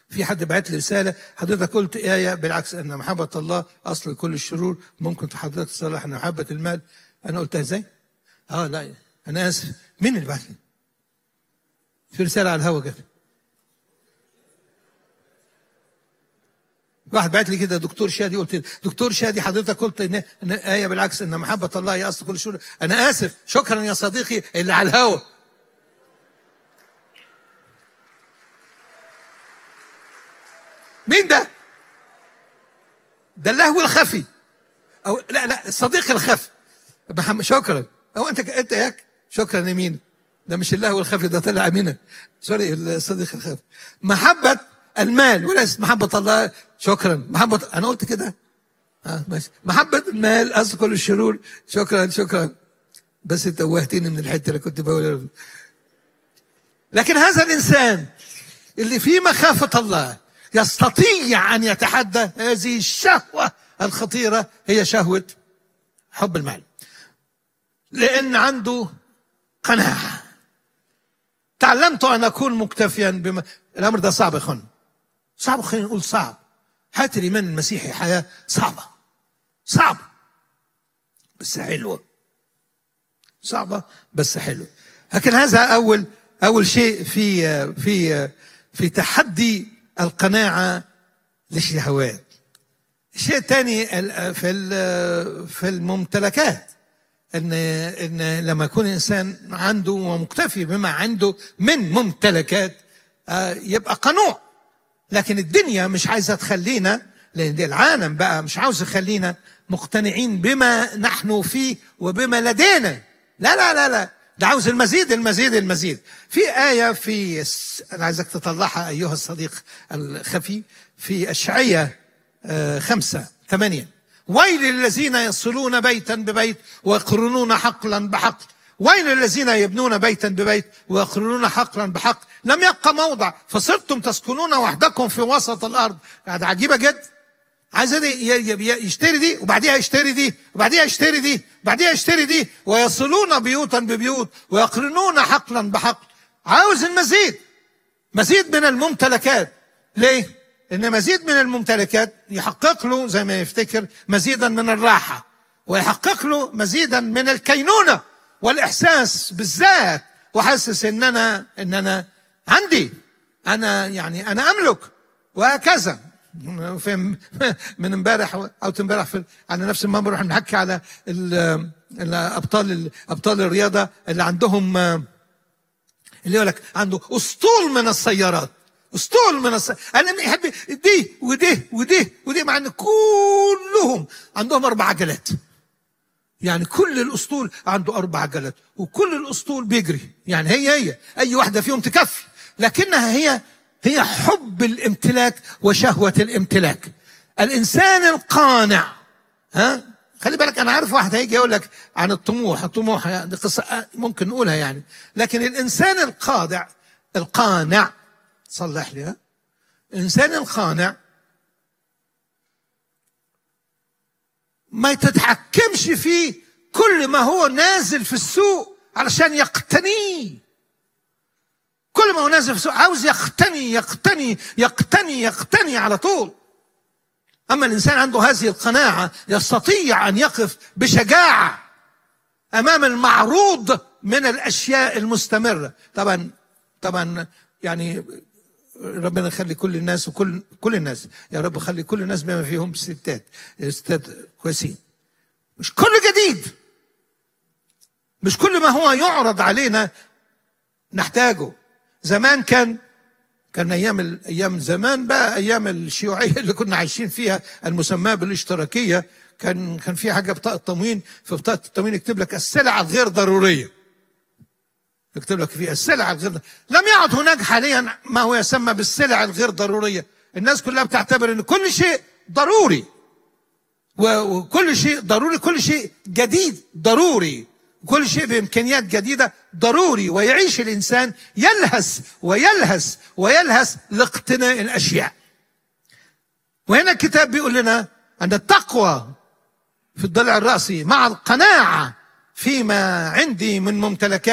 في حد بعت لي رساله حضرتك قلت ايه بالعكس ان محبه الله اصل كل الشرور ممكن حضرتك تصلح ان محبه المال انا قلتها ازاي؟ اه لا انا اسف مين اللي بعت لي؟ في رساله على الهوا جت واحد بعت لي كده دكتور شادي قلت دكتور شادي حضرتك قلت ان ان ايه بالعكس ان محبه الله هي اصل كل شيء انا اسف شكرا يا صديقي اللي على الهوا مين ده؟ ده اللهو الخفي او لا لا الصديق الخفي محمد شكرا او انت انت ياك شكرا يمين ده مش اللهو الخفي ده طلع منك سوري الصديق الخفي محبه المال وليس محبة الله شكرا محبة أنا قلت كده آه ماشي محبة المال أصل كل الشرور شكرا شكرا بس توهتني من الحتة اللي كنت بقولها لكن هذا الإنسان اللي في مخافة الله يستطيع أن يتحدى هذه الشهوة الخطيرة هي شهوة حب المال لأن عنده قناعة تعلمت أن أكون مكتفيا بما الأمر ده صعب يا أخوان صعب خلينا نقول صعب حياة الإيمان المسيحي حياة صعبة صعبة بس حلوة صعبة بس حلوة لكن هذا أول أول شيء في في في تحدي القناعة للشهوات الشيء الثاني في في الممتلكات ان ان لما يكون انسان عنده ومكتفي بما عنده من ممتلكات يبقى قنوع لكن الدنيا مش عايزه تخلينا لان العالم بقى مش عاوز يخلينا مقتنعين بما نحن فيه وبما لدينا لا لا لا لا ده عاوز المزيد المزيد المزيد في آية في أنا عايزك تطلعها أيها الصديق الخفي في أشعية خمسة ثمانية ويل للذين يصلون بيتا ببيت ويقرنون حقلا بحقل ويل الذين يبنون بيتا ببيت ويقرنون حقلا بحق لم يبقى موضع فصرتم تسكنون وحدكم في وسط الارض هذا عجيبه جدا عايز يشتري دي وبعديها يشتري دي وبعديها يشتري دي وبعديها يشتري دي ويصلون بيوتا ببيوت ويقرنون حقلا بحقل عاوز المزيد مزيد من الممتلكات ليه؟ ان مزيد من الممتلكات يحقق له زي ما يفتكر مزيدا من الراحه ويحقق له مزيدا من الكينونه والاحساس بالذات وحاسس ان انا ان انا عندي انا يعني انا املك وهكذا في من امبارح او امبارح في على نفس المنبر احنا بنحكي على الابطال ابطال الرياضه اللي عندهم اللي يقول لك عنده اسطول من السيارات اسطول من السيارات انا بحب دي ودي ودي ودي مع ان كلهم عندهم اربع عجلات يعني كل الاسطول عنده اربع عجلات وكل الاسطول بيجري يعني هي هي اي واحده فيهم تكفي لكنها هي هي حب الامتلاك وشهوه الامتلاك الانسان القانع ها خلي بالك انا عارف واحد هيجي يقول لك عن الطموح الطموح دي قصه ممكن نقولها يعني لكن الانسان القاضع القانع صلح لي ها الانسان القانع ما تتحكمش فيه كل ما هو نازل في السوق علشان يقتنيه كل ما هو نازل في السوق عاوز يقتني يقتني يقتني يقتني على طول اما الانسان عنده هذه القناعه يستطيع ان يقف بشجاعه امام المعروض من الاشياء المستمره طبعا طبعا يعني ربنا يخلي كل الناس وكل كل الناس يا رب خلي كل الناس بما فيهم ستات ستات كويسين مش كل جديد مش كل ما هو يعرض علينا نحتاجه زمان كان كان ايام ايام زمان بقى ايام الشيوعيه اللي كنا عايشين فيها المسماه بالاشتراكيه كان كان في حاجه بطاقه تموين في بطاقه التموين يكتب لك السلع الغير ضروريه يكتب لك فيها السلع الغير لم يعد هناك حاليا ما هو يسمى بالسلع الغير ضروريه الناس كلها بتعتبر ان كل شيء ضروري وكل شيء ضروري كل شيء جديد ضروري كل شيء بامكانيات جديده ضروري ويعيش الانسان يلهث ويلهث ويلهث لاقتناء الاشياء وهنا الكتاب بيقول لنا ان التقوى في الضلع الراسي مع القناعه فيما عندي من ممتلكات